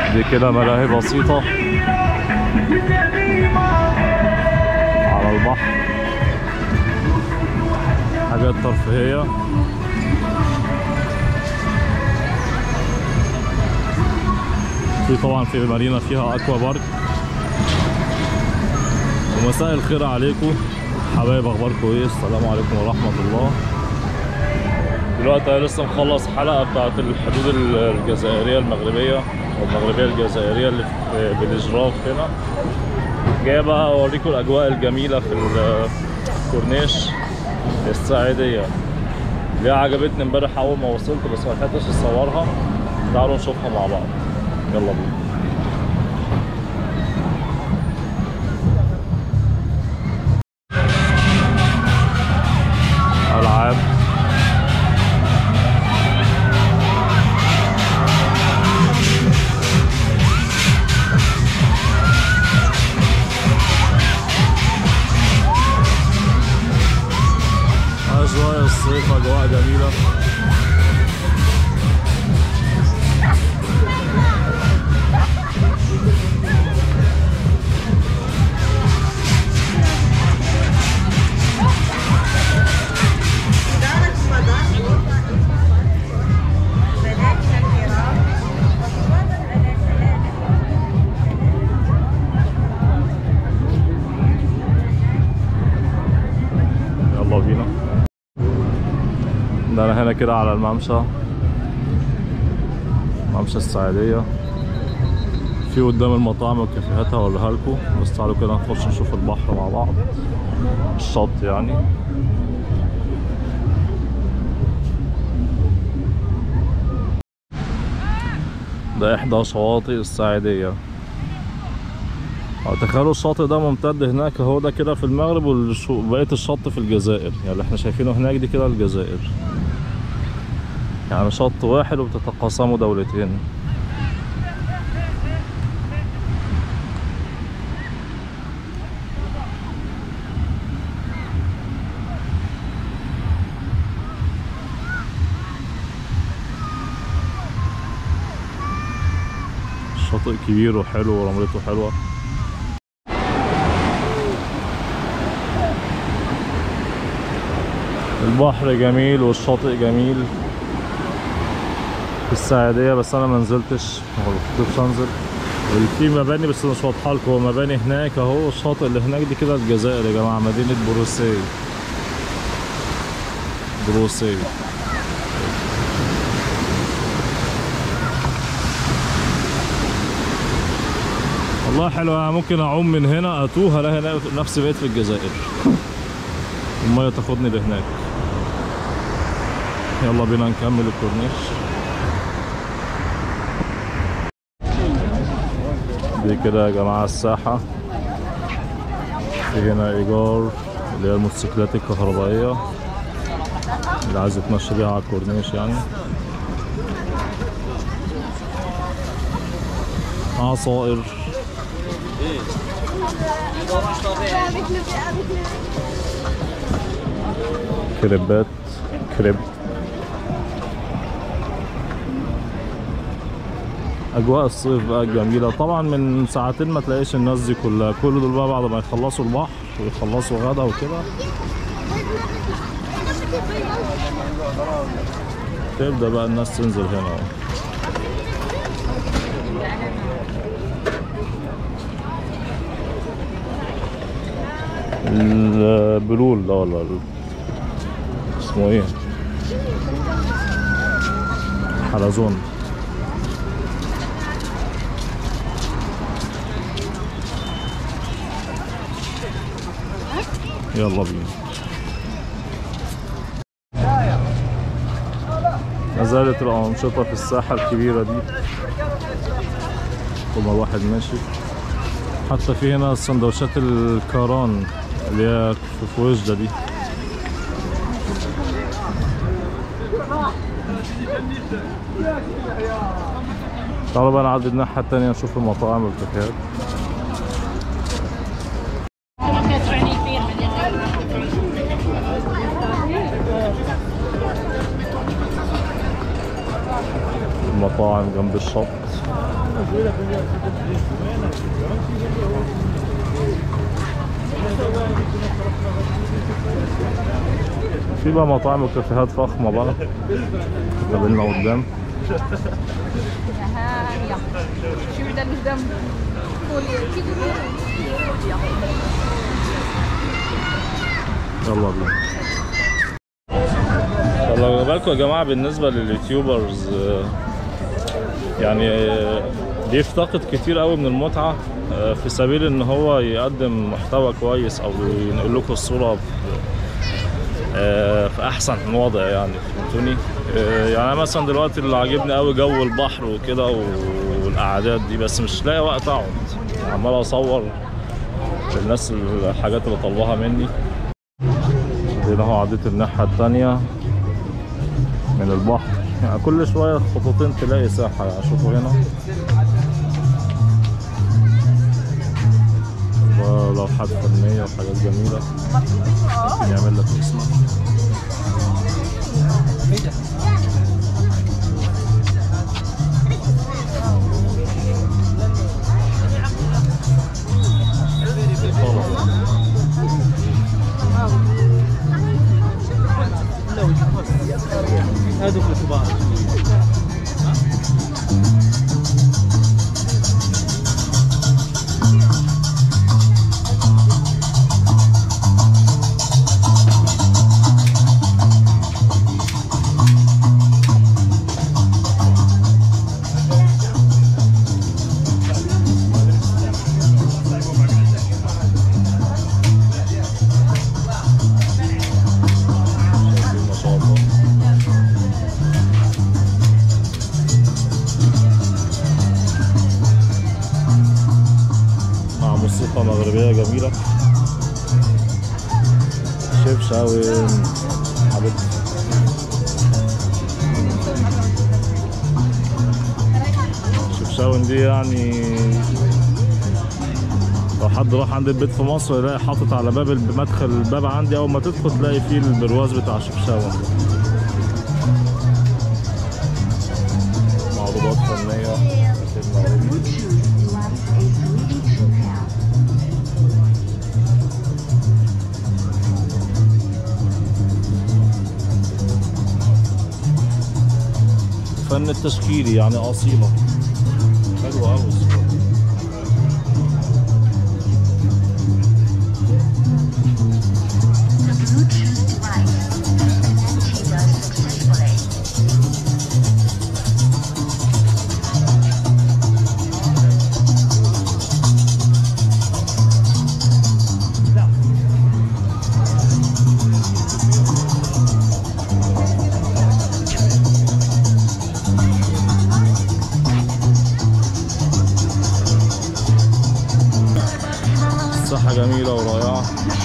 دي كده ملاهي بسيطة على البحر حاجات ترفيهية في طبعا في مارينا فيها اكوا بارك ومساء الخير عليكم حبايب اخباركم ايه السلام عليكم ورحمه الله دلوقتي انا لسه مخلص حلقه بتاعت الحدود الجزائريه المغربيه او المغربيه الجزائريه اللي في بالجراف هنا جاي بقى اوريكم الاجواء الجميله في الكورنيش الساعديه اللي عجبتني امبارح اول ما وصلت بس ما لحقتش اصورها تعالوا نشوفها مع بعض يلا بينا ألعاب أجواء الصيف أجواء جميلة يلا بينا ده انا هنا كده على الممشى ممشى السعيدية في قدام المطاعم والكافيهات هوريها لكم بس تعالوا كده نخش نشوف البحر مع بعض الشط يعني ده احدى شواطئ السعيدية تخيلوا الشاطئ ده ممتد هناك هو ده كده في المغرب وبقية الشط في الجزائر يعني اللي احنا شايفينه هناك دي كده الجزائر يعني شط واحد وبتتقاسموا دولتين الشاطئ كبير وحلو ورملته حلوه البحر جميل والشاطئ جميل في السعودية بس أنا ما نزلتش ما كنتش أنزل في مباني بس مش واضحة لكم هو مباني هناك أهو الشاطئ اللي هناك دي كده الجزائر يا جماعة مدينة بروسي بروسي والله حلو أنا ممكن أعوم من هنا أتوه ألاقي نفسي بقيت في الجزائر المية تاخدني لهناك يلا بينا نكمل الكورنيش دي كده يا جماعة الساحة في هنا إيجار اللي هي الموتوسيكلات الكهربائية اللي عايز يتمشى بيها على الكورنيش يعني عصائر كريبات كريب اجواء الصيف بقى الجميله طبعا من ساعتين ما تلاقيش الناس دي كلها كل دول بقى بعد ما يخلصوا البحر ويخلصوا غدا وكده تبدا بقى الناس تنزل هنا اهو البلول ده ولا ال- اسمه ايه حلزون يلا بينا ما زالت الأنشطة في الساحة الكبيرة دي طول ما الواحد ماشي حتى في هنا سندوتشات الكاران اللي هي في في وجدة دي تعالوا بقى نعدي الناحية التانية نشوف المطاعم والكافيهات المطاعم مطاعم جنب الشط في بقى مطاعم وكافيهات فخمة بقى قابلنا قدام Aha, ja. Şimdi de bizden kolye gibi ya. يلا بينا خلي بالكم يا جماعة بالنسبة لليوتيوبرز آه، يعني آه، بيفتقد كتير قوي من المتعة آه، في سبيل ان هو يقدم محتوى كويس او ينقل لكم الصورة في- آه، في احسن وضع يعني فهمتوني آه، يعني أنا مثلا دلوقتي اللي عاجبني قوي جو البحر وكده والقعدات دي بس مش لاقي وقت اقعد عمال اصور للناس الحاجات اللي طلبها مني هنا اهو عديت الناحية التانية من البحر يعني كل شوية خطوتين تلاقي ساحة يعني شوفوا هنا ده لوحات فنية وحاجات جميلة ممكن يعمل لك اسمك هذوك الكبار ما شاء الله مع موسيقى مغربية جميلة شيف شاوين حبيبتي شيف شاوين دي يعني لو حد راح عند البيت في مصر يلاقي حاطط على باب مدخل الباب عندي اول ما تدخل تلاقي فيه البرواز بتاع شيف شاوين معروضات فنية فن التشكيلي يعني أصيلة حلوة أوي الصورة. The Bluetooth device activated successfully. الصحة جميلة ورائعة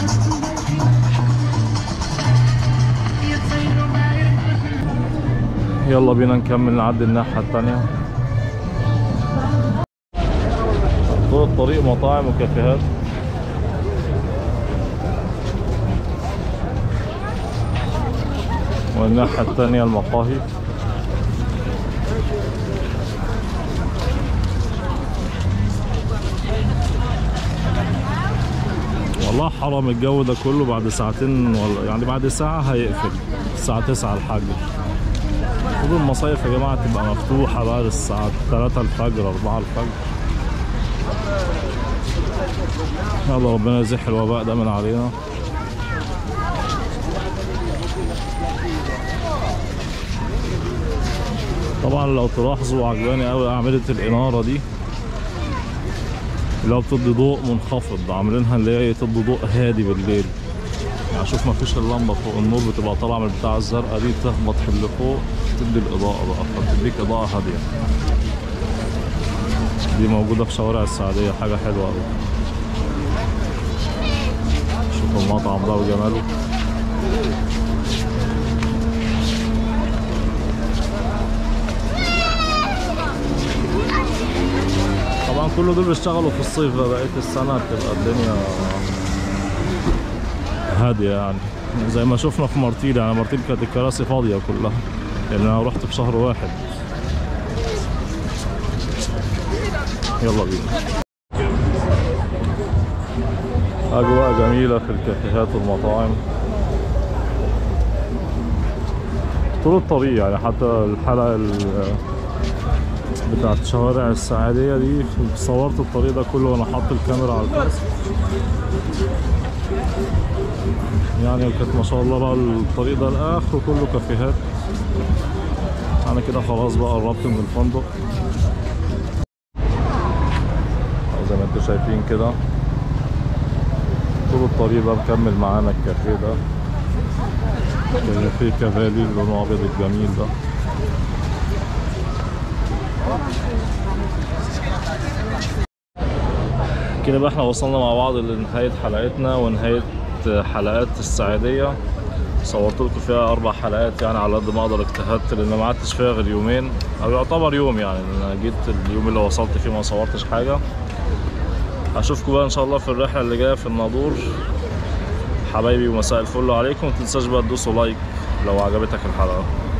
يلا بينا نكمل نعدي الناحية التانية طول الطريق مطاعم وكافيهات والناحية التانية المقاهي والله حرام الجو ده كله بعد ساعتين ولا يعني بعد ساعة هيقفل الساعة 9 الحجر المفروض المصايف يا جماعة تبقى مفتوحة بعد الساعة 3 الفجر 4 الفجر يلا ربنا يزيح الوباء ده من علينا طبعا لو تلاحظوا عجباني قوي اعمدة الانارة دي اللي هو بتدي ضوء منخفض عاملينها اللي هي تدي ضوء هادي بالليل يعني شوف ما فيش اللمبه فوق النور بتبقى طالعه من بتاع الزرقاء دي تخبط في اللي فوق تدي الاضاءه بقى فبتديك اضاءه هاديه دي موجوده في شوارع السعوديه حاجه حلوه قوي شوف المطعم ده وجماله طبعا كل دول بيشتغلوا في الصيف بقى بقية السنة بتبقى الدنيا هادية يعني زي ما شفنا في مرتيل يعني مرتيل كانت الكراسي فاضية كلها لأن أنا رحت في شهر واحد يلا بينا أجواء جميلة في الكافيهات والمطاعم طول الطريق يعني حتى الحلقة ال- بتاعت شوارع السعادية دي صورت الطريق ده كله وأنا حاطط الكاميرا على الفيس يعني كانت ما شاء الله بقى الطريق ده لآخره كله كافيهات أنا كده خلاص بقى قربت من الفندق زي ما انتم شايفين كده طول الطريق ده مكمل معانا الكافيه ده كافيه كافالي اللي لونه ابيض الجميل ده كده بقى احنا وصلنا مع بعض لنهاية حلقتنا ونهاية حلقات السعيدية صورت لكم فيها أربع حلقات يعني على قد ما أقدر اجتهدت لأن ما قعدتش فيها غير يومين أو يعتبر يوم يعني لأن أنا جيت اليوم اللي وصلت فيه ما صورتش حاجة اشوفكم بقى ان شاء الله في الرحله اللي جايه في الناظور حبايبي ومساء الفل عليكم متنساش بقى تدوسوا لايك لو عجبتك الحلقه